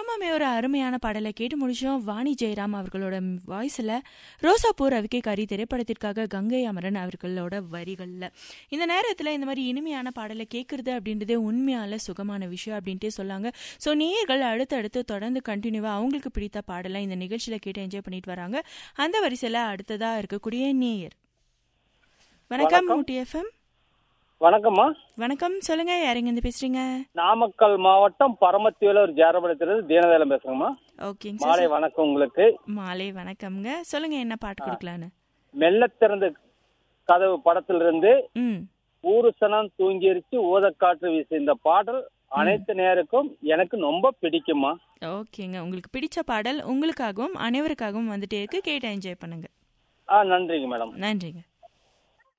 ரொம்பவே ஒரு அருமையான பாடலை கேட்டு முடிச்சோம் வாணி ஜெயராம் அவர்களோட வாய்ஸில் ரோசாப்பூர் ரவிக்கை கரி திரைப்படத்திற்காக கங்கை அமரன் அவர்களோட வரிகளில் இந்த நேரத்தில் இந்த மாதிரி இனிமையான பாடலை கேட்குறது அப்படின்றதே உண்மையால சுகமான விஷயம் அப்படின்ட்டே சொல்லாங்க ஸோ நேயர்கள் அடுத்தடுத்து தொடர்ந்து கண்டினியூவாக அவங்களுக்கு பிடித்த பாடலை இந்த நிகழ்ச்சியில் கேட்டு என்ஜாய் பண்ணிட்டு வராங்க அந்த வரிசையில் அடுத்ததாக இருக்கக்கூடிய நேயர் வணக்கம் வணக்கம். ஊட்டி எஃப்எம் வணக்கம்மா வணக்கம் சொல்லுங்க யாருங்க இருந்து பேசுறீங்க நாமக்கல் மாவட்டம் பரமத்தியில ஒரு ஜேரபடத்திலிருந்து தீனதேலம் பேசுங்கம்மா ஓகேங்க மாலை சார் வணக்கம் உங்களுக்கு மாலை வணக்கம்ங்க சொல்லுங்க என்ன பாட்டு கொடுக்கலான்னு மெல்ல திறந்த கதவு படத்திலிருந்து ம் ஊருசனம் தூங்கிருச்சு ஊதக்காற்று வீசு இந்த பாடல் அனைத்து நேருக்கும் எனக்கு ரொம்ப பிடிக்குமா ஓகேங்க உங்களுக்கு பிடிச்ச பாடல் உங்களுக்காகவும் அனைவருக்காகவும் வந்துட்டே இருக்கு கேட்டு என்ஜாய் பண்ணுங்க ஆ நன்றிங்க மேடம் நன்றிங்க